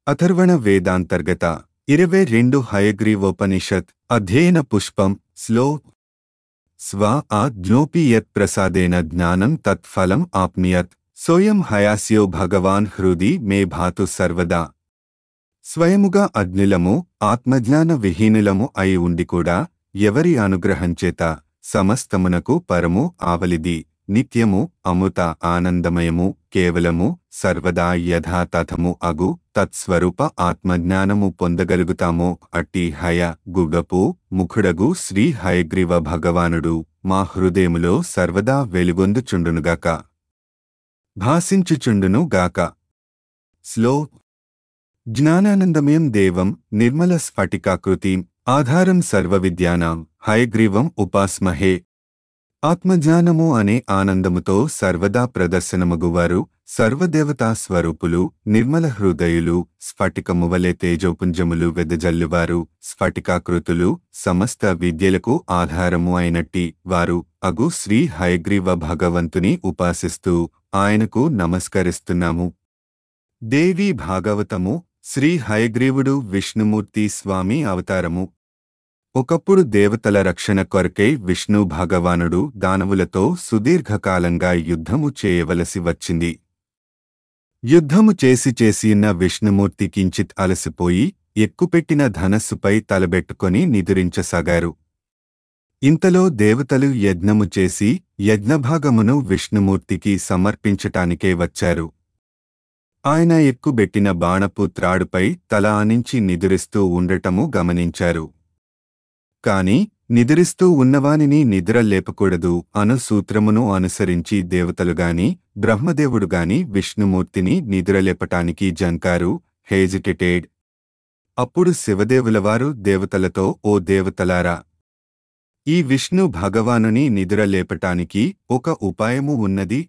అథర్వణ వేదాంతర్గత ఇరవై రెండు హయగ్రీవోపనిషత్ అధ్యయన పుష్పం స్లో స్వ ఆ జ్ఞోపి యత్ ప్రసాదేన జ్ఞానం తత్ఫలం ఆప్నియత్ సోయం హయాస్యో భగవాన్ హృది మే భాతు సర్వదా స్వయముగా అగ్నిలము ఆత్మజ్ఞాన విహీనులము అయి ఉండి కూడా ఎవరి అనుగ్రహంచేత సమస్తమునకు పరము ఆవలిది నిత్యము అమృత ఆనందమయము కేవలము సర్వదా యథాతథము అగు తత్స్వరూప ఆత్మజ్ఞానము పొందగలుగుతామో అట్టి హయ గుగపు ముఖుడగు శ్రీ హయగ్రీవ భగవానుడు మా హృదయములో సర్వదా వెలుగొందుచుండునుగాక భాసించుచుండును గాక స్లో జ్ఞానానందమయం దేవం నిర్మల స్ఫటికాకృతిం ఆధారం సర్వవిద్యానాం హయగ్రీవం ఉపాస్మహే ఆత్మజ్ఞానము అనే ఆనందముతో సర్వదా ప్రదర్శనమగువారు సర్వదేవతా స్వరూపులు నిర్మల హృదయులు స్ఫటికము వలె తేజోపుంజములు వెదజల్లువారు స్ఫటికాకృతులు సమస్త విద్యలకు ఆధారము అయినట్టి వారు అగు శ్రీ హయగ్రీవ భగవంతుని ఉపాసిస్తూ ఆయనకు నమస్కరిస్తున్నాము దేవి భాగవతము శ్రీ హయగ్రీవుడు విష్ణుమూర్తి స్వామి అవతారము ఒకప్పుడు దేవతల రక్షణ కొరకై విష్ణు భగవానుడు దానవులతో సుదీర్ఘకాలంగా యుద్ధము చేయవలసి వచ్చింది యుద్ధము చేసి చేసియున్న విష్ణుమూర్తి కించిత్ అలసిపోయి ఎక్కుపెట్టిన ధనస్సుపై తలబెట్టుకొని నిదురించసాగారు ఇంతలో దేవతలు యజ్ఞము చేసి యజ్ఞభాగమును విష్ణుమూర్తికి సమర్పించటానికే వచ్చారు ఆయన ఎక్కుబెట్టిన బాణపు త్రాడుపై తల ఆనించి నిదురిస్తూ ఉండటము గమనించారు కాని నిద్రిస్తూ ఉన్నవానిని నిద్ర లేపకూడదు అను సూత్రమును అనుసరించి దేవతలుగాని బ్రహ్మదేవుడుగాని విష్ణుమూర్తిని నిద్రలేపటానికి జంకారు హేజిటెటెడ్ అప్పుడు శివదేవులవారు దేవతలతో ఓ దేవతలారా ఈ విష్ణు భగవానుని నిద్రలేపటానికి ఒక ఉపాయము ఉన్నది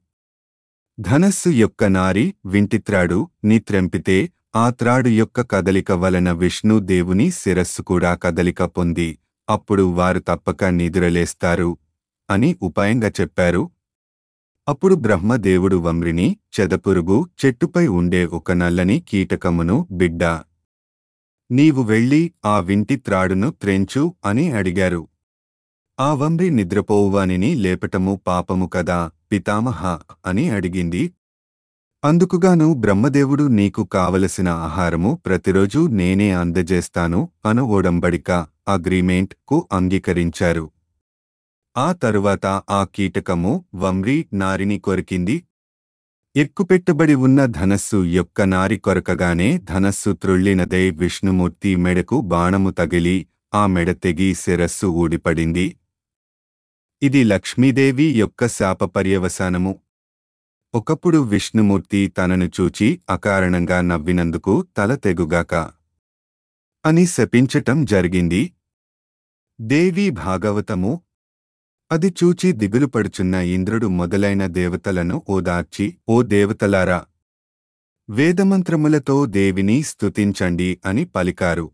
ధనస్సు యొక్క నారి వింటిత్రాడు ని త్రెంపితే ఆ త్రాడు యొక్క కదలిక వలన విష్ణు దేవుని శిరస్సు కూడా కదలిక పొంది అప్పుడు వారు తప్పక నిదురలేస్తారు అని ఉపాయంగా చెప్పారు అప్పుడు బ్రహ్మదేవుడు వమ్రిని చెదపురుగు చెట్టుపై ఉండే ఒక నల్లని కీటకమును బిడ్డ నీవు వెళ్ళి ఆ వింటి త్రాడును త్రెంచు అని అడిగారు ఆ వంబ్రి నిద్రపోవువానిని లేపటము పాపము కదా పితామహ అని అడిగింది అందుకుగాను బ్రహ్మదేవుడు నీకు కావలసిన ఆహారము ప్రతిరోజూ నేనే అందజేస్తాను అను ఓడంబడిక అగ్రిమెంట్ కు అంగీకరించారు ఆ తరువాత ఆ కీటకము వమ్రి నారిని కొరికింది ఎక్కుపెట్టబడి ఉన్న ధనస్సు యొక్క నారి కొరకగానే ధనస్సు త్రుళ్ళినదై విష్ణుమూర్తి మెడకు బాణము తగిలి ఆ మెడ తెగి శిరస్సు ఊడిపడింది ఇది లక్ష్మీదేవి యొక్క శాప పర్యవసానము ఒకప్పుడు విష్ణుమూర్తి తనను చూచి అకారణంగా నవ్వినందుకు తల తెగుగాక అని శపించటం జరిగింది దేవీ భాగవతము అది చూచి దిగులుపడుచున్న ఇంద్రుడు మొదలైన దేవతలను ఓదార్చి ఓ దేవతలారా వేదమంత్రములతో దేవిని స్తుతించండి అని పలికారు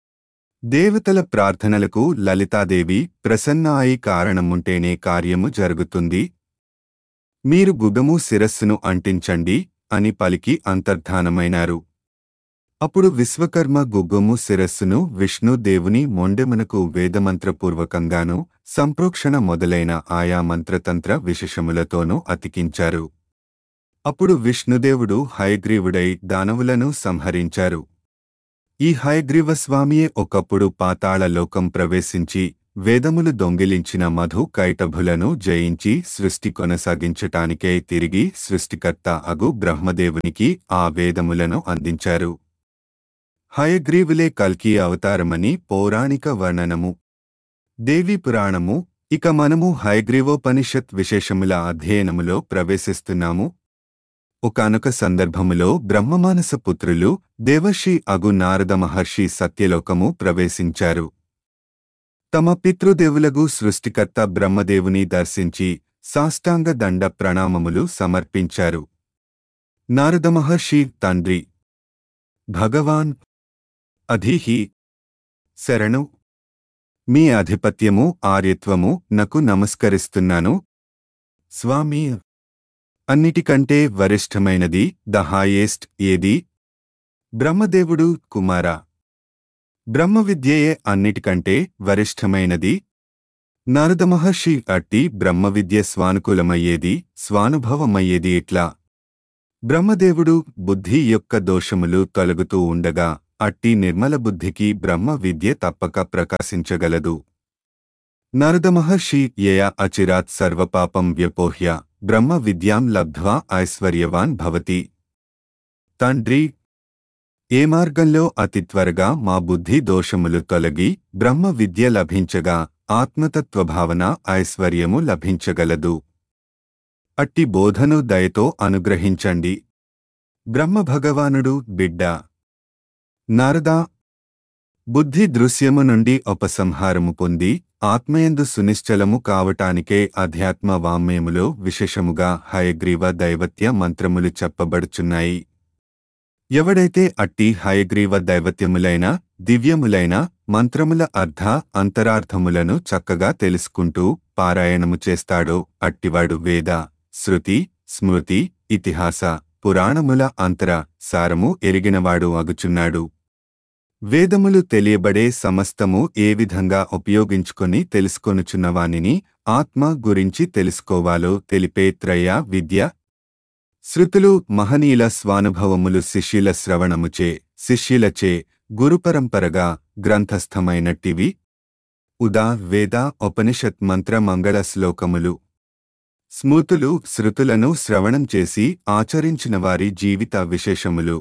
దేవతల ప్రార్థనలకు లలితాదేవి ప్రసన్న అయి కారణముంటేనే కార్యము జరుగుతుంది మీరు గుగము శిరస్సును అంటించండి అని పలికి అంతర్ధానమైనారు అప్పుడు విశ్వకర్మ గుగ్గము శిరస్సును విష్ణుదేవుని మొండెమునకు వేదమంత్రపూర్వకంగానూ సంప్రోక్షణ మొదలైన ఆయా మంత్రతంత్ర విశేషములతోనూ అతికించారు అప్పుడు విష్ణుదేవుడు హయగ్రీవుడై దానవులను సంహరించారు ఈ హయగ్రీవస్వామియే ఒకప్పుడు పాతాళలోకం ప్రవేశించి వేదములు దొంగిలించిన మధు కైటభులను జయించి సృష్టి కొనసాగించటానికే తిరిగి సృష్టికర్త అగు బ్రహ్మదేవునికి ఆ వేదములను అందించారు హయగ్రీవులే కల్కి అవతారమని పౌరాణిక వర్ణనము దేవీ పురాణము ఇక మనము హయగ్రీవోపనిషత్ విశేషముల అధ్యయనములో ప్రవేశిస్తున్నాము ఒకనొక సందర్భములో బ్రహ్మమానస పుత్రులు దేవర్షి అగు నారద మహర్షి సత్యలోకము ప్రవేశించారు తమ పితృదేవులగు సృష్టికర్త బ్రహ్మదేవుని దర్శించి సాష్టాంగ దండ ప్రణామములు సమర్పించారు నారద మహర్షి తండ్రి భగవాన్ అధీహి శరణు మీ ఆధిపత్యము ఆర్యత్వము నకు నమస్కరిస్తున్నాను స్వామి అన్నిటికంటే వరిష్ఠమైనది ద హైయెస్ట్ ఏది బ్రహ్మదేవుడు కుమార బ్రహ్మ విద్యయే అన్నిటికంటే వరిష్ఠమైనది నారద మహర్షి అట్టి బ్రహ్మ విద్య స్వానుకూలమయ్యేది స్వానుభవమయ్యేది ఇట్లా బ్రహ్మదేవుడు బుద్ధి యొక్క దోషములు తొలగుతూ ఉండగా అట్టి నిర్మల బుద్ధికి బ్రహ్మ విద్య తప్పక ప్రకాశించగలదు నారద మహర్షి యయా అచిరాత్ సర్వపాపం వ్యపోహ్య బ్రహ్మ విద్యాం లబ్ధ్వా ఐశ్వర్యవాన్ భవతి తండ్రి ఏ మార్గంలో అతి త్వరగా మా బుద్ధి దోషములు తొలగి బ్రహ్మ విద్య లభించగా ఆత్మతత్వభావన ఐశ్వర్యము లభించగలదు అట్టి బోధను దయతో అనుగ్రహించండి బ్రహ్మ భగవానుడు బిడ్డ నారదా బుద్ధి దృశ్యము నుండి ఉపసంహారము పొంది ఆత్మయందు సునిశ్చలము కావటానికే అధ్యాత్మ వామ్యములో విశేషముగా హయగ్రీవ దైవత్య మంత్రములు చెప్పబడుచున్నాయి ఎవడైతే అట్టి హయగ్రీవ దైవత్యములైన దివ్యములైన మంత్రముల అర్థ అంతరార్థములను చక్కగా తెలుసుకుంటూ పారాయణము చేస్తాడో అట్టివాడు వేద శృతి స్మృతి ఇతిహాస పురాణముల అంతర సారము ఎరిగినవాడు అగుచున్నాడు వేదములు తెలియబడే సమస్తము ఏ విధంగా ఉపయోగించుకొని తెలుసుకొనుచున్నవానిని ఆత్మ గురించి తెలుసుకోవాలో తెలిపే త్రయ విద్య శృతులు మహనీయుల స్వానుభవములు శిష్యుల శ్రవణముచే శిష్యులచే గురుపరంపరగా గ్రంథస్థమైనట్టివి ఉదా వేద ఉపనిషత్ మంత్ర మంగళ శ్లోకములు స్మృతులు శృతులను శ్రవణం చేసి ఆచరించిన వారి జీవిత విశేషములు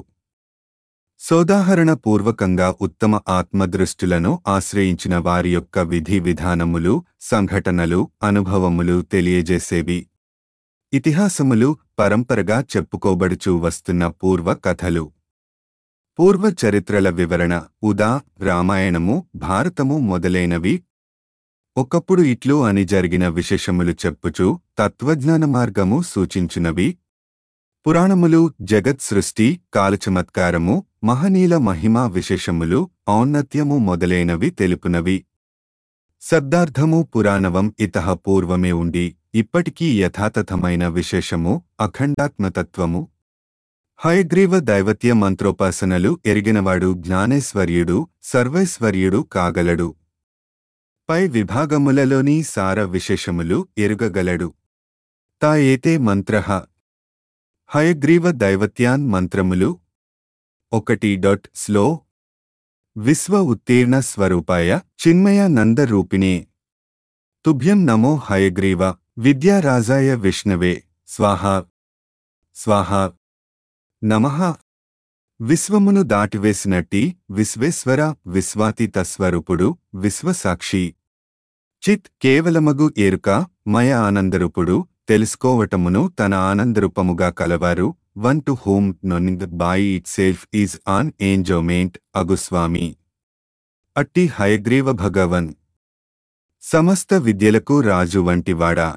సోదాహరణ పూర్వకంగా ఉత్తమ ఆత్మదృష్టులను ఆశ్రయించిన వారి యొక్క విధి విధానములు సంఘటనలు అనుభవములు తెలియజేసేవి ఇతిహాసములు పరంపరగా చెప్పుకోబడుచూ వస్తున్న పూర్వ కథలు పూర్వ చరిత్రల వివరణ ఉదా రామాయణము భారతము మొదలైనవి ఒకప్పుడు ఇట్లు అని జరిగిన విశేషములు చెప్పుచు తత్వజ్ఞాన మార్గము సూచించునవి పురాణములు జగత్ సృష్టి కాలచమత్కారము మహనీల మహిమా విశేషములు ఔన్నత్యము మొదలైనవి తెలుపునవి శబ్దార్థము పురాణవం ఇతః పూర్వమే ఉండి ఇప్పటికీ యథాతథమైన విశేషము అఖండాత్మతత్వము హయగ్రీవ దైవత్య మంత్రోపాసనలు ఎరిగినవాడు జ్ఞానేశ్వర్యుడు సర్వైశ్వర్యుడు కాగలడు పై విభాగములలోని సార విశేషములు ఎరుగగలడు తా ఏతే మంత్రః హయగ్రీవ దైవత్యాన్ మంత్రములు ఒకటి డొట్ స్లో విశ్వ ఉత్తీర్ణ స్వరూపాయ చిన్మయ నందరూపిణే తుభ్యం నమో హయగ్రీవ విద్యారాజాయ విష్ణవే స్వాహా స్వాహా నమః విశ్వమును దాటివేసినట్టి విశ్వేశ్వర విశ్వాతీత స్వరూపుడు విశ్వసాక్షి చిత్ కేవలమగు ఎరుక మయ ఆనందరూపుడు తెలుసుకోవటమును తన ఆనందరూపముగా కలవారు one to whom knowing by itself is an enjoyment అగుస్వామి అట్టి హయగ్రీవ భగవన్ సమస్త విద్యలకు రాజు వంటివాడా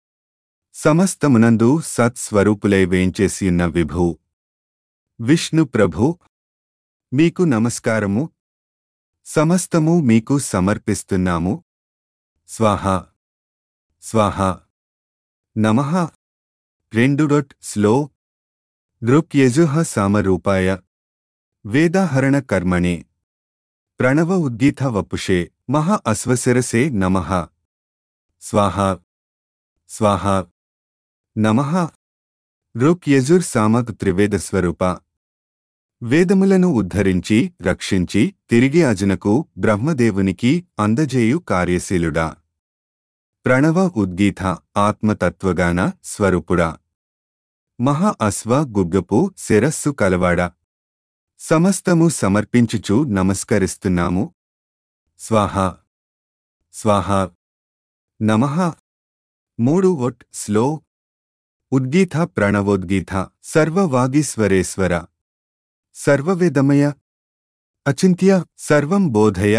సమస్తమునందు సత్స్వరూపులై వేంచేసియున్న విభూ విష్ణు ప్రభు మీకు నమస్కారము సమస్తము మీకు సమర్పిస్తున్నాము స్వాహ స్వాహ నమః రెండు డొట్ స్లో దృక్యజుహ సామరూపాయ వేదాహరణ కర్మణే ప్రణవ ఉద్గీత వపుషే మహా అశ్వశిరసే నమః స్వాహ స్వాహ నమః రుక్ యజుర్ సామక్ త్రివేద స్వరూప వేదములను ఉద్ధరించి రక్షించి తిరిగి అజనకు బ్రహ్మదేవునికి అందజేయు కార్యశీలుడా ప్రణవ ఉద్గీత ఆత్మతత్వగాన స్వరూపుడా మహా అశ్వ గుగ్గపు శిరస్సు కలవాడ సమస్తము సమర్పించుచు నమస్కరిస్తున్నాము స్వాహ స్వాహ నమః మూడు ఒట్ స్లో ఉద్గీత ప్రణవోద్గీత సర్వవాగీశ్వరేశ్వర సర్వవేదమయ అచింత్య సర్వం బోధయ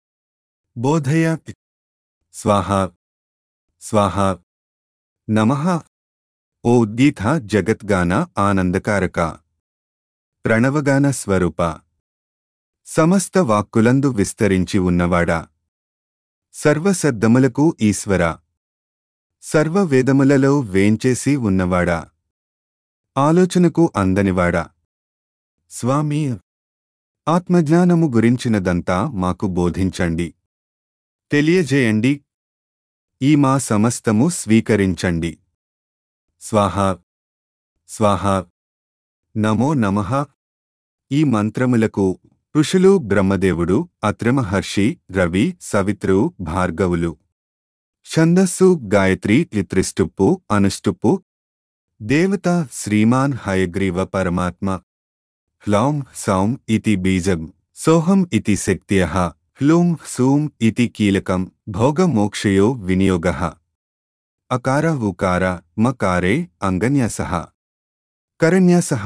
బోధయ స్వాహ స్వాహ నమః ఓ ఉద్గీత జగద్గాన ఆనందకారక ప్రణవగాన స్వరూప సమస్త వాక్కులందు విస్తరించి ఉన్నవాడా సర్వసద్దములకు ఈశ్వర సర్వవేదములలో వేంచేసి ఉన్నవాడా ఆలోచనకు అందనివాడా స్వామి ఆత్మజ్ఞానము గురించినదంతా మాకు బోధించండి తెలియజేయండి ఈ మా సమస్తము స్వీకరించండి స్వాహ స్వాహ నమో నమః ఈ మంత్రములకు ఋషులు బ్రహ్మదేవుడు అత్రమహర్షి రవి సవిత్రు భార్గవులు ఛందస్సు గాయత్రి త్రిస్టుప్పు అనుష్టుప్పు దేవత శ్రీమాన్ హయగ్రీవ పరమాత్మ హ్లౌం సౌం ఇతి బీజం సోహం ఇతి శక్త్యః హ్లూం సూం ఇతి కీలకం భోగమోక్షయో వినియోగః అకార ఉకార మకారే అంగన్యాసః కరన్యాసః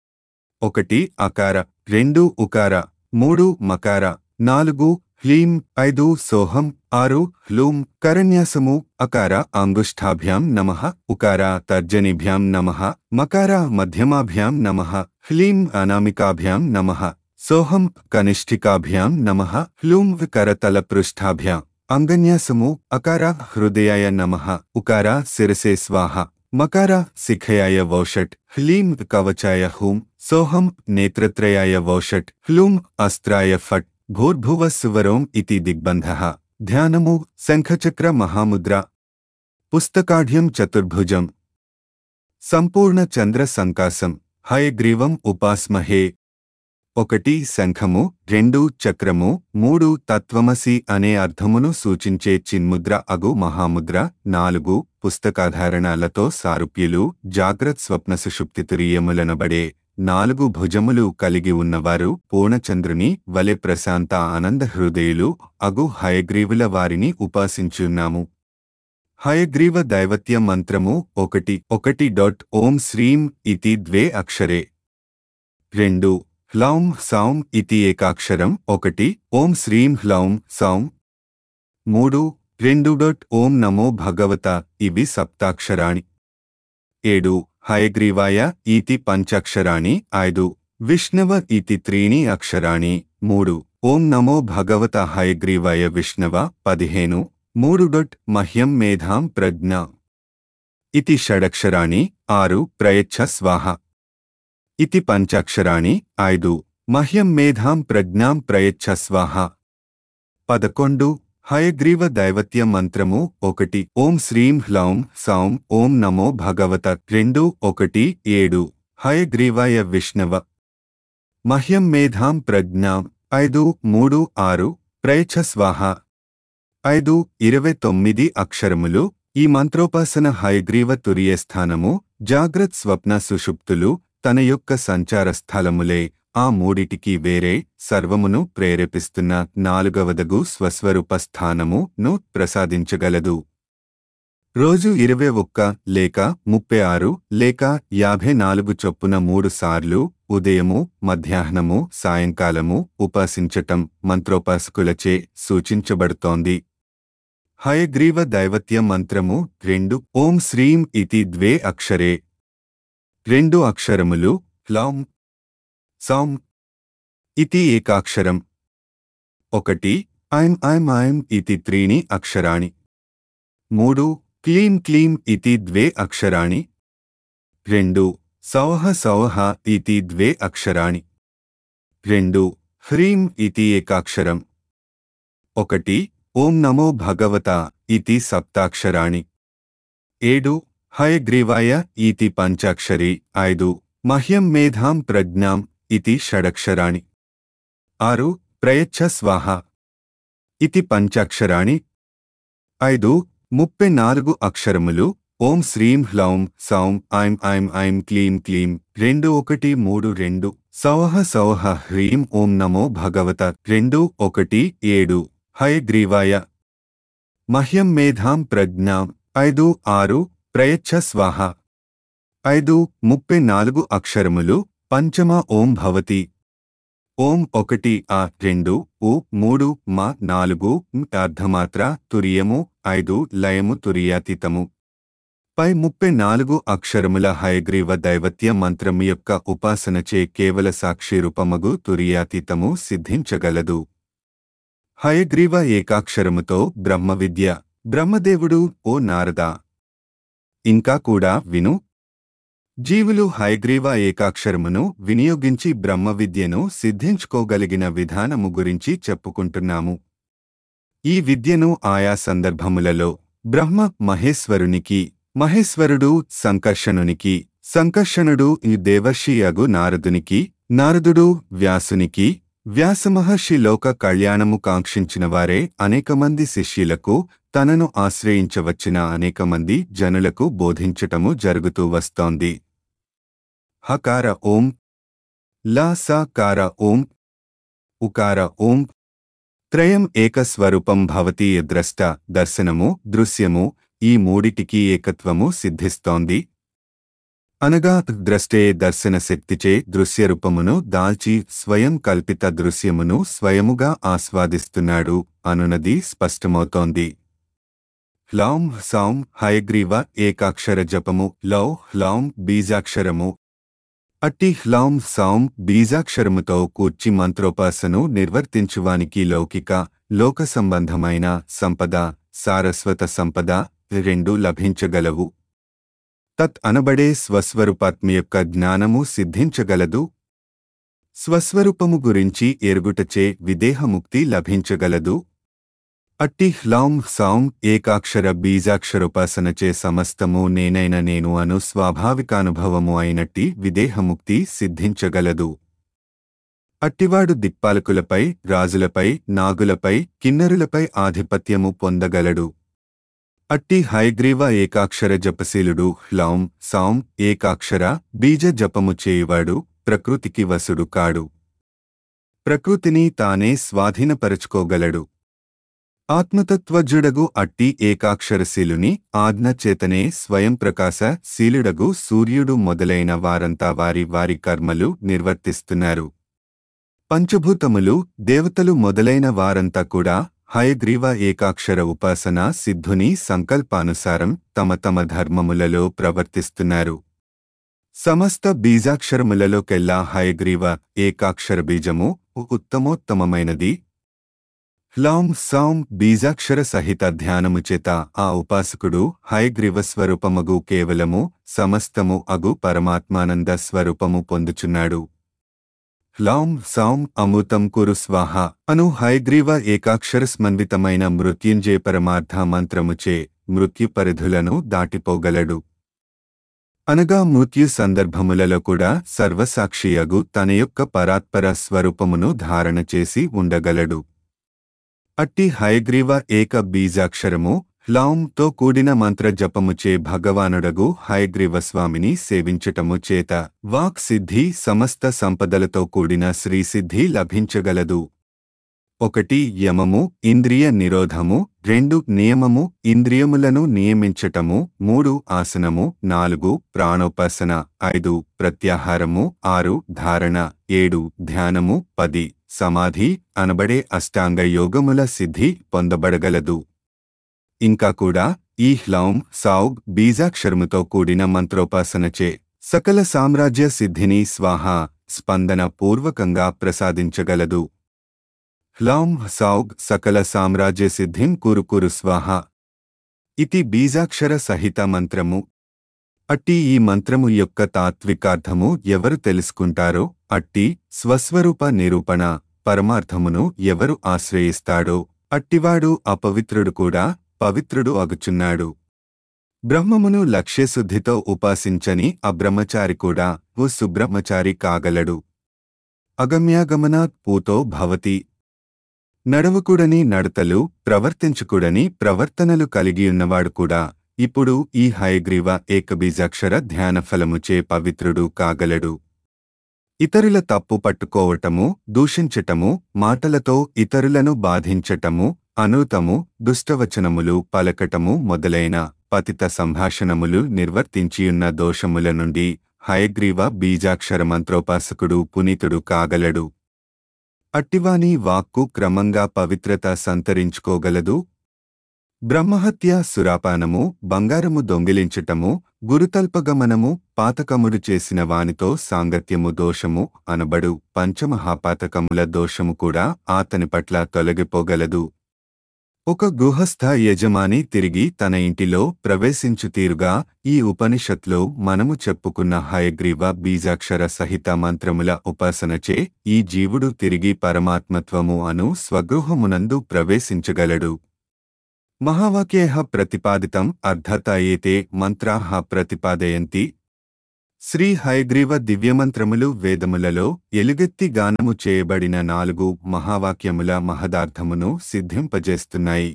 ఒకటి అకార రెండు ఉకార మూడు మకార నాలుగు హ్లీం ఐదు సోహం ఆరు హ్లూం కరన్యాసము అకార అంగుష్ఠాభ్యాం నమః ఉకార తర్జనిభ్యాం నమః మకార మధ్యమాభ్యాం నమః హ్లీం అనామికాభ్యాం నమః సోహం కనిష్ఠికాభ్యాం నమః హ్లూం కరతలపృష్ఠాభ్యాం అంగన్యాసము అకార హృదయాయ నమః ఉకార శిరసే స్వాహ మకార శిఖయాయ వౌషట్ హ్లీం కవచాయ హూం సోహం నేత్రత్రయాయ వౌషట్ హ్లూం అస్త్రాయ ఫట్ భూర్భువస్సువరోం ఇతి దిగ్బంధః ధ్యానము శంఖచక్ర మహాముద్ర పుస్తకాఢ్యం చతుర్భుజం సంపూర్ణ చంద్ర సంకాసం హయగ్రీవం ఉపాస్మహే ఒకటి శంఖము రెండు చక్రము మూడు తత్వమసి అనే అర్థమును సూచించే చిన్ముద్ర అగు మహాముద్ర నాలుగు పుస్తకాధారణాలతో సారూప్యులు జాగ్రత్ స్వప్న సుషుప్తితురీయములనబడే నాలుగు భుజములు కలిగి ఉన్నవారు పూర్ణచంద్రుని వలె ప్రశాంత ఆనంద హృదయులు అగు హయగ్రీవుల వారిని ఉపాసించున్నాము హయగ్రీవ దైవత్య మంత్రము ఒకటి ఒకటి డాట్ ఓం శ్రీం ఇతి ద్వే అక్షరే రెండు హ్లౌం సౌం ఇతి ఏకాక్షరం ఒకటి ఓం శ్రీం హ్లౌం సౌం మూడు రెండు డాట్ ఓం నమో భగవత ఇవి సప్తాక్షరాణి ఏడు హయగ్రీవాయ ఇతి పంచాక్షరాణి ఐదు విష్ణవ ఇతి త్రీణి అక్షరాణి మూడు ఓం నమో భగవత హయగ్రీవాయ విష్ణవ పదిహేను మూడు డొట్ మహ్యం మేధాం ప్రజ్ఞ ఇతి షడక్షరాణి ఆరు ప్రయచ్ఛ స్వాహ ఇతి పంచాక్షరాణి ఐదు మహ్యం మేధాం ప్రజ్ఞాం ప్రయచ్ఛ స్వాహ పదకొండు హయగ్రీవ దైవత్య మంత్రము ఒకటి ఓం శ్రీం హ్లౌం సౌం ఓం నమో భగవత రెండు ఒకటి ఏడు హయగ్రీవాయ విష్ణవ మహ్యం మేధాం ప్రజ్ఞాం ఐదు మూడు ఆరు ప్రయచ్ఛ స్వాహ ఐదు ఇరవై తొమ్మిది అక్షరములు ఈ మంత్రోపాసన హయగ్రీవ తురియ స్థానము జాగ్రత్ స్వప్న సుషుప్తులు తన యొక్క సంచార స్థలములే ఆ మూడిటికి వేరే సర్వమును ప్రేరేపిస్తున్న నాలుగవదగు స్వస్వరూప స్థానము ను ప్రసాదించగలదు రోజు ఇరవై ఒక్క లేక ముప్పై ఆరు లేక యాభై నాలుగు చొప్పున మూడు సార్లు ఉదయము మధ్యాహ్నము సాయంకాలము ఉపాసించటం మంత్రోపాసకులచే సూచించబడుతోంది హయగ్రీవ దైవత్య మంత్రము రెండు ఓం శ్రీం ఇతి ద్వే అక్షరే రెండు అక్షరములు హ్లాం సౌం ఇతి ఏకాక్షరం ఒకటి ఐం ఐం ఐం ఇతి త్రీణి అక్షరాణి మూడు క్లీం క్లీం ఇతి ద్వే అక్షరాణి రెండు సౌహ సౌహ ఇతి ద్వే అక్షరాణి రెండు హ్రీం ఇతి ఏకాక్షరం ఒకటి ఓం నమో భగవత ఇతి సప్తాక్షరాణి ఏడు హయగ్రీవాయ ఇతి పంచాక్షరి ఐదు మహ్యం మేధాం ప్రజ్ఞాం ఇతి షడక్షరాణి ఆరు ప్రయచ్ఛ స్వాహ ఇతి పంచాక్షరాణి ఐదు ముప్పై నాలుగు అక్షరములు ఓం శ్రీం హ్లౌం సౌం ఐం ఐం ఐం క్లీం క్లీం రెండు ఒకటి మూడు రెండు సౌహ సౌహ హ్రీం ఓం నమో భగవత రెండు ఒకటి ఏడు హయగ్రీవాయ మహ్యం మేధాం ప్రజ్ఞాం ఐదు ఆరు ప్రయచ్ఛ స్వాహ ఐదు ముప్పై నాలుగు అక్షరములు పంచమ ఓం భవతి ఓం ఒకటి ఆ రెండు ఉ మూడు మా నాలుగు మ్ అర్ధమాత్ర తురియము ఐదు లయము తురియాతీతము పై ముప్పై నాలుగు అక్షరముల హయగ్రీవ దైవత్య మంత్రం యొక్క ఉపాసనచే కేవల సాక్షిరూపమగు తురియాతీతము సిద్ధించగలదు హయగ్రీవ ఏకాక్షరముతో బ్రహ్మ విద్య బ్రహ్మదేవుడు ఓ నారదా ఇంకా కూడా విను జీవులు హైగ్రీవ ఏకాక్షరమును వినియోగించి బ్రహ్మ విద్యను సిద్ధించుకోగలిగిన విధానము గురించి చెప్పుకుంటున్నాము ఈ విద్యను ఆయా సందర్భములలో బ్రహ్మ మహేశ్వరునికి మహేశ్వరుడు సంకర్షణునికి సంకర్షణుడు ఈ దేవర్షియగు నారదునికి నారదుడు వ్యాసునికి వ్యాసమహర్షి లోక కళ్యాణము కాంక్షించిన వారే అనేక మంది శిష్యులకు తనను ఆశ్రయించవచ్చిన అనేక మంది జనులకు బోధించటము జరుగుతూ వస్తోంది హకార ఓం లా సాకార ఓం ఉకార ఓం త్రయం ఏకస్వరూపం భవతి ద్రష్ట దర్శనము దృశ్యము ఈ మూడిటికి ఏకత్వము సిద్ధిస్తోంది అనగా ద్రష్టే దర్శన శక్తిచే దృశ్యరూపమును దాల్చి స్వయం కల్పిత దృశ్యమును స్వయముగా ఆస్వాదిస్తున్నాడు అనునది స్పష్టమవుతోంది హ్లాం సాం హయగ్రీవ ఏకాక్షర జపము లౌ హ్లాం బీజాక్షరము అట్టి హ్లాం సాం బీజాక్షరముతో కూర్చి మంత్రోపాసను నిర్వర్తించువానికి లౌకిక లోక సంబంధమైన సంపద సారస్వత సంపద రెండు లభించగలవు తత్ అనబడే స్వస్వరూపాత్మ యొక్క జ్ఞానము సిద్ధించగలదు స్వస్వరూపము గురించి ఎరుగుటచే విదేహముక్తి లభించగలదు అట్టి హ్లాం సాం ఏకాక్షర బీజాక్షరోపాసనచే సమస్తము నేనైన నేను అను స్వాభావికానుభవము అయినట్టి విదేహముక్తి సిద్ధించగలదు అట్టివాడు దిక్పాలకులపై రాజులపై నాగులపై కిన్నరులపై ఆధిపత్యము పొందగలడు అట్టి హైగ్రీవ ఏకాక్షర జపశీలుడు హ్లాం సాం ఏకాక్షర బీజ జపము చేయువాడు ప్రకృతికి వసుడు కాడు ప్రకృతిని తానే స్వాధీనపరచుకోగలడు ఆత్మతత్వజుడగు అట్టి ఏకాక్షరశీలుని ఆజ్ఞ చేతనే స్వయం ప్రకాశ శీలుడగు సూర్యుడు మొదలైన వారంతా వారి వారి కర్మలు నిర్వర్తిస్తున్నారు పంచభూతములు దేవతలు మొదలైన వారంతా కూడా హయగ్రీవ ఏకాక్షర ఉపాసన సిద్ధుని సంకల్పానుసారం తమ తమ ధర్మములలో ప్రవర్తిస్తున్నారు సమస్త బీజాక్షరములలోకెల్లా హయగ్రీవ ఏకాక్షర బీజము ఉత్తమోత్తమమైనది హ్లాం సాం బీజాక్షర సహిత ధ్యానము చేత ఆ ఉపాసకుడు హయగ్రీవ స్వరూపమగు కేవలము సమస్తము అగు పరమాత్మానంద స్వరూపము పొందుచున్నాడు హ్లాం సాం అమృతం కురు స్వాహ అను హయగ్రీవ ఏకాక్షర స్మన్వితమైన మృత్యుంజయ పరమార్థ మంత్రముచే మృత్యు పరిధులను దాటిపోగలడు అనగా మృత్యు సందర్భములలో కూడా సర్వసాక్షియగు తన యొక్క పరాత్పర స్వరూపమును ధారణ చేసి ఉండగలడు అట్టి హయగ్రీవ ఏక బీజాక్షరము హ్లాంతో కూడిన మంత్ర జపముచే భగవానుడగు హయగ్రీవ స్వామిని సేవించటము చేత వాక్ సిద్ధి సమస్త సంపదలతో కూడిన శ్రీసిద్ధి లభించగలదు ఒకటి యమము ఇంద్రియ నిరోధము రెండు నియమము ఇంద్రియములను నియమించటము మూడు ఆసనము నాలుగు ప్రాణోపాసన ఐదు ప్రత్యాహారము ఆరు ధారణ ఏడు ధ్యానము పది సమాధి అనబడే అష్టాంగ యోగముల సిద్ధి పొందబడగలదు ఇంకా కూడా ఈ హ్లౌం సౌగ్ బీజాక్షరముతో కూడిన మంత్రోపాసనచే సకల సామ్రాజ్య సిద్ధిని స్వాహ స్పందన పూర్వకంగా ప్రసాదించగలదు హ్లాం సౌగ్ సకల సామ్రాజ్య సిద్ధిం కురుకురు స్వాహ ఇతి బీజాక్షర సహిత మంత్రము అట్టి ఈ మంత్రము యొక్క తాత్వికార్థము ఎవరు తెలుసుకుంటారో అట్టి స్వస్వరూప నిరూపణ పరమార్థమును ఎవరు ఆశ్రయిస్తాడో అట్టివాడు అపవిత్రుడు కూడా పవిత్రుడు అగుచున్నాడు బ్రహ్మమును లక్ష్యశుద్ధితో ఉపాసించని అబ్రహ్మచారి కూడా ఓ సుబ్రహ్మచారి కాగలడు అగమ్యాగమనాత్ పూతో భవతి నడవకూడని నడతలు ప్రవర్తించకూడని ప్రవర్తనలు కలిగియున్నవాడు కూడా ఇప్పుడు ఈ హయగ్రీవ ఏకబీజాక్షర ధ్యాన ఫలముచే పవిత్రుడు కాగలడు ఇతరుల తప్పు పట్టుకోవటము దూషించటము మాటలతో ఇతరులను బాధించటము అనూతము దుష్టవచనములు పలకటము మొదలైన పతిత సంభాషణములు నిర్వర్తించియున్న దోషముల నుండి హయగ్రీవ బీజాక్షర మంత్రోపాసకుడు పునీతుడు కాగలడు అట్టివాని వాక్కు క్రమంగా పవిత్రత సంతరించుకోగలదు బ్రహ్మహత్య సురాపానము బంగారము దొంగిలించటము గురుతల్పగమనము పాతకముడు చేసిన వానితో సాంగత్యము దోషము అనబడు పంచమహాపాతకముల దోషము కూడా ఆతని పట్ల తొలగిపోగలదు ఒక గృహస్థ యజమాని తిరిగి తన ఇంటిలో ప్రవేశించు తీరుగా ఈ ఉపనిషత్లో మనము చెప్పుకున్న హయగ్రీవ బీజాక్షర సహిత మంత్రముల ఉపాసనచే ఈ జీవుడు తిరిగి పరమాత్మత్వము అను స్వగృహమునందు ప్రవేశించగలడు మహావాక్యేహ ప్రతిపాదితం అర్థత ఏతే మంత్రాహ ప్రతిపాదయంతి శ్రీ హయగ్రీవ దివ్యమంత్రములు వేదములలో ఎలుగెత్తి గానము చేయబడిన నాలుగు మహావాక్యముల మహదార్థమును సిద్ధింపజేస్తున్నాయి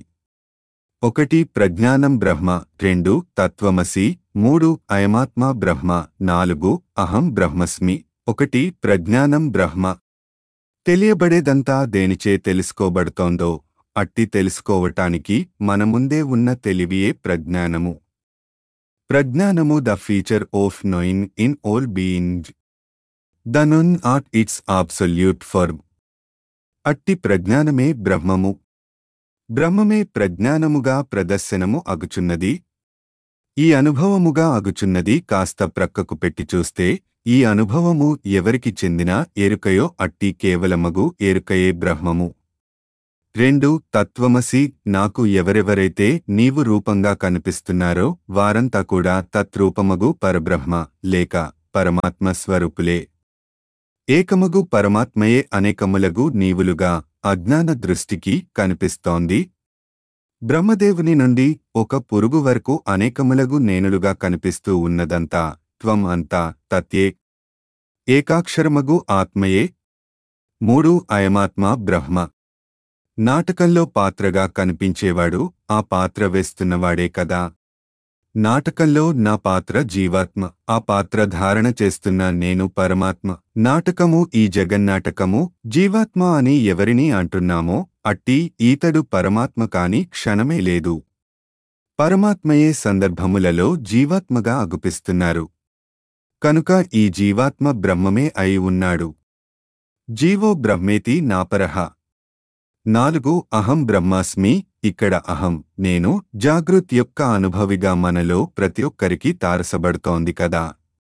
ఒకటి ప్రజ్ఞానం బ్రహ్మ రెండు తత్వమసి మూడు అయమాత్మ బ్రహ్మ నాలుగు అహం బ్రహ్మస్మి ఒకటి ప్రజ్ఞానం బ్రహ్మ తెలియబడేదంతా దేనిచే తెలుసుకోబడుతోందో అట్టి తెలుసుకోవటానికి మన ముందే ఉన్న తెలివియే ప్రజ్ఞానము ప్రజ్ఞానము the feature of knowing in all being the known at its absolute form అట్టి ప్రజ్ఞానమే బ్రహ్మము బ్రహ్మమే ప్రజ్ఞానముగా ప్రదర్శనము అగుచున్నది ఈ అనుభవముగా అగుచున్నది కాస్త ప్రక్కకు పెట్టి చూస్తే ఈ అనుభవము ఎవరికి చెందిన ఎరుకయో అట్టి కేవలమగు ఎరుకయే బ్రహ్మము రెండు తత్వమసి నాకు ఎవరెవరైతే నీవు రూపంగా కనిపిస్తున్నారో వారంతా కూడా తత్రూపమగు పరబ్రహ్మ లేక పరమాత్మ స్వరూపులే ఏకమగు పరమాత్మయే అనేకములగు నీవులుగా అజ్ఞాన దృష్టికి కనిపిస్తోంది బ్రహ్మదేవుని నుండి ఒక పురుగు వరకు అనేకములగు నేనులుగా కనిపిస్తూ ఉన్నదంతా త్వం అంతా తత్యే ఏకాక్షరమగు ఆత్మయే మూడు అయమాత్మ బ్రహ్మ నాటకంలో పాత్రగా కనిపించేవాడు ఆ పాత్ర వేస్తున్నవాడే కదా నాటకంలో నా పాత్ర జీవాత్మ ఆ పాత్ర ధారణ చేస్తున్న నేను పరమాత్మ నాటకము ఈ జగన్నాటకము జీవాత్మ అని ఎవరిని అంటున్నామో అట్టి ఈతడు పరమాత్మ కాని క్షణమే లేదు పరమాత్మయే సందర్భములలో జీవాత్మగా అగుపిస్తున్నారు కనుక ఈ జీవాత్మ బ్రహ్మమే అయి ఉన్నాడు జీవో బ్రహ్మేతి నాపరహ నాలుగు అహం బ్రహ్మాస్మి ఇక్కడ అహం నేను జాగృత్ యొక్క అనుభవిగా మనలో ప్రతి ఒక్కరికి తారసబడుతోంది కదా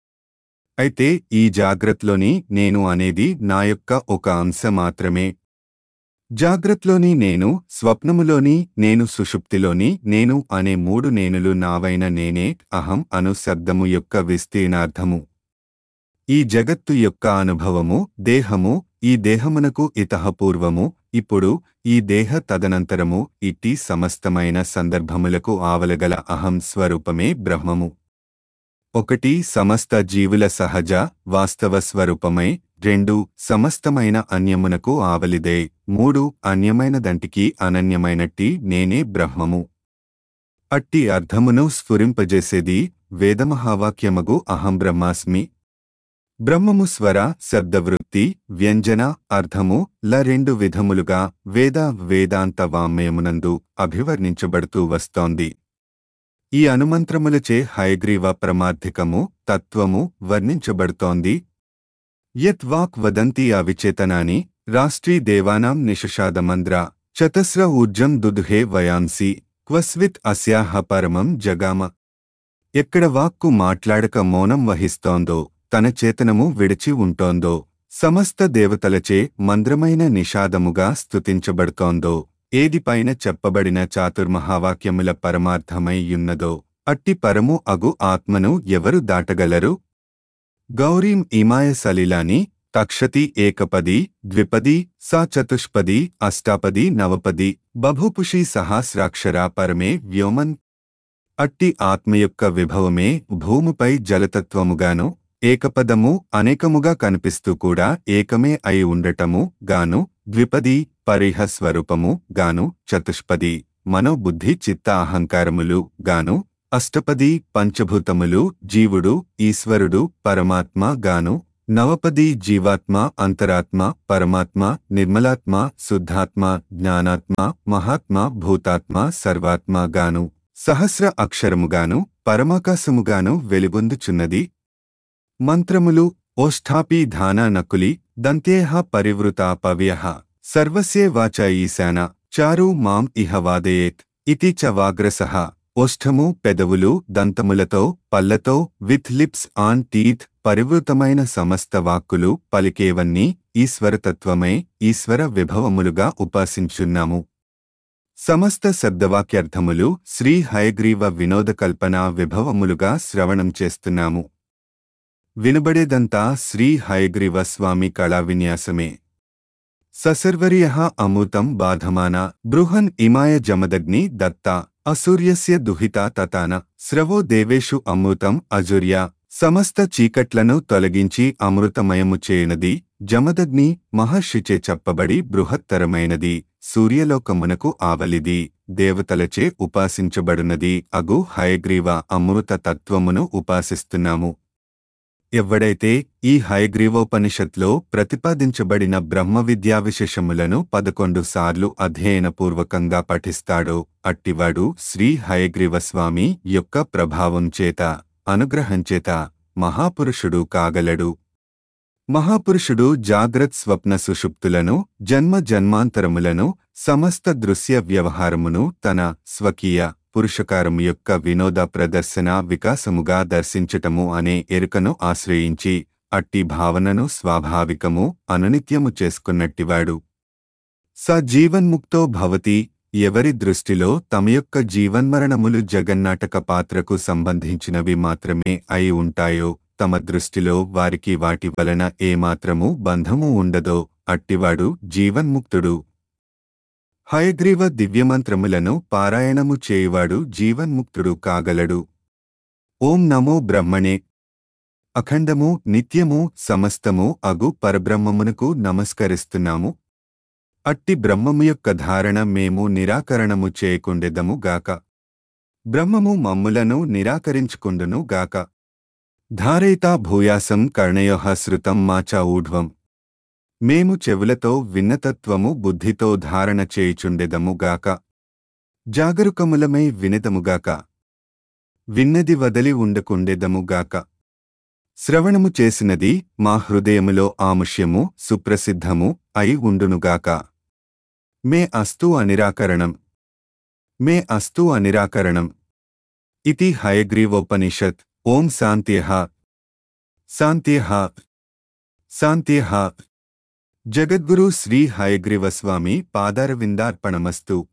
అయితే ఈ జాగ్రత్తలోని నేను అనేది నా యొక్క ఒక అంశ మాత్రమే జాగ్రత్తలోని నేను స్వప్నములోని నేను సుషుప్తిలోని నేను అనే మూడు నేనులు నావైన నేనే అహం అను శబ్దము యొక్క విస్తీర్ణార్థము ఈ జగత్తు యొక్క అనుభవము దేహము ఈ దేహమునకు ఇతహపూర్వము ఇప్పుడు ఈ దేహ తదనంతరము ఇట్టి సమస్తమైన సందర్భములకు ఆవలగల అహం స్వరూపమే బ్రహ్మము ఒకటి సమస్త జీవుల సహజ వాస్తవ స్వరూపమై రెండు సమస్తమైన అన్యమునకు ఆవలిదే మూడు అన్యమైనదంటికి అనన్యమైనట్టి నేనే బ్రహ్మము అట్టి అర్థమును స్ఫురింపజేసేది వేదమహావాక్యమగు అహం బ్రహ్మాస్మి బ్రహ్మము స్వర శబ్దవృత్తి వ్యంజన అర్థము ల రెండు విధములుగా వేద వేదాంత వామ్యమునందు అభివర్ణించబడుతూ వస్తోంది ఈ అనుమంత్రములచే హయగ్రీవ ప్రమార్థికము తత్వము వర్ణించబడుతోంది యత్ వాక్ వదంతి అవిచేతనాని రాష్ట్రీ దేవానాం నిషషాదమంద్ర చతస్ర ఊర్జం దుదుహే వయాంసి క్వస్విత్ అస్యాహ పరమం జగామ ఎక్కడ వాక్కు మాట్లాడక మౌనం వహిస్తోందో తన చేతనము విడిచి ఉంటోందో సమస్త దేవతలచే మంద్రమైన నిషాదముగా స్తుతించబడుతోందో ఏదిపైన చెప్పబడిన చాతుర్మహావాక్యముల పరమార్థమై యున్నదో అట్టి పరము అగు ఆత్మను ఎవరు దాటగలరు గౌరీం ఇమాయ సలిలాని తక్షతి ఏకపది ద్విపది సా చతుష్పది అష్టాపది నవపది బభూపుషి సహస్రాక్షరా పరమే వ్యోమన్ అట్టి ఆత్మ యొక్క విభవమే భూమిపై జలతత్వముగాను ఏకపదము అనేకముగా కనిపిస్తూ కూడా ఏకమే అయి ఉండటము గాను ద్విపది పరిహ స్వరూపము గాను చతుష్పది మనోబుద్ధి చిత్త అహంకారములు గాను అష్టపది పంచభూతములు జీవుడు ఈశ్వరుడు పరమాత్మ గాను నవపది జీవాత్మ అంతరాత్మ పరమాత్మ నిర్మలాత్మ శుద్ధాత్మ జ్ఞానాత్మ మహాత్మ భూతాత్మ సర్వాత్మ గాను సహస్ర అక్షరముగాను పరమాకాశముగాను వెలుగొందుచున్నది మంత్రములు ఓష్ఠాపి ధానా నకులి దంతేహ పరివృతా పవ్యః సర్వస్యే వాచ ఈశాన చారు మాం ఇహ వాదయేత్ ఇతి చ వాగ్రసః ఓష్ఠము పెదవులు దంతములతో పల్లతో విత్ లిప్స్ ఆన్ టీత్ పరివృతమైన సమస్త వాక్కులు పలికేవన్నీ ఈశ్వరతత్వమై ఈశ్వర విభవములుగా ఉపాసించున్నాము సమస్త శబ్దవాక్యార్థములు శ్రీ హయగ్రీవ వినోదకల్పన విభవములుగా శ్రవణం చేస్తున్నాము వినబడేదంతా శ్రీ హయగ్రీవ స్వామి కళా విన్యాసమే ససర్వర్య అమృతం బాధమాన బృహన్ ఇమాయ జమదగ్ని దత్త అసూర్యస్య దుహిత తతాన స్రవో దేవేషు అమృతం అజుర్య సమస్త చీకట్లను తొలగించి అమృతమయము చేయనది జమదగ్ని మహర్షిచే చెప్పబడి బృహత్తరమైనది సూర్యలోకమునకు ఆవలిది దేవతలచే ఉపాసించబడునది అగు హయగ్రీవ అమృత తత్వమును ఉపాసిస్తున్నాము ఎవ్వడైతే ఈ హయగ్రీవోపనిషత్లో ప్రతిపాదించబడిన బ్రహ్మ విద్యా విశేషములను పదకొండు సార్లు అధ్యయనపూర్వకంగా పఠిస్తాడో అట్టివాడు శ్రీ హయగ్రీవ స్వామి యొక్క ప్రభావం చేత అనుగ్రహంచేత మహాపురుషుడు కాగలడు మహాపురుషుడు జాగ్రత్ స్వప్న సుషుప్తులను జన్మ జన్మాంతరములను సమస్త దృశ్య వ్యవహారమును తన స్వకీయ పురుషకారము యొక్క వినోద ప్రదర్శన వికాసముగా దర్శించటము అనే ఎరుకను ఆశ్రయించి అట్టి భావనను స్వాభావికము అనునిత్యము చేసుకున్నట్టివాడు స జీవన్ముక్తో భవతి ఎవరి దృష్టిలో తమ యొక్క జీవన్మరణములు జగన్నాటక పాత్రకు సంబంధించినవి మాత్రమే అయి ఉంటాయో తమ దృష్టిలో వారికి వాటి వలన ఏమాత్రము బంధము ఉండదో అట్టివాడు జీవన్ముక్తుడు హయగ్రీవ దివ్యమంత్రములను పారాయణము చేయువాడు జీవన్ముక్తుడు కాగలడు ఓం నమో బ్రహ్మణే అఖండము నిత్యము సమస్తము అగు పరబ్రహ్మమునకు నమస్కరిస్తున్నాము అట్టి బ్రహ్మము యొక్క ధారణ మేము నిరాకరణము చేయకుండెదము గాక బ్రహ్మము మమ్ములను నిరాకరించుకుండును గాక ధారయితా భూయాసం కర్ణయోహ శృతం మాచ ఊఢ్వం మేము చెవులతో విన్నతత్వము బుద్ధితో ధారణ చేయుచుండెదము గాక జాగరుకములమై వినెదముగాక విన్నది వదలి ఉండకుండెదము గాక శ్రవణము చేసినది మా హృదయములో ఆముష్యము సుప్రసిద్ధము అయి ఉండునుగాక మే అస్తు అనిరాకరణం మే అస్తు అనిరాకరణం ఇతి హయగ్రీవోపనిషత్ ఓం శాంత్యః శాంత్యః శాంత్యః జగద్గురు శ్రీ హయగ్రీవస్వామి పాదారవిందార్పణమస్తు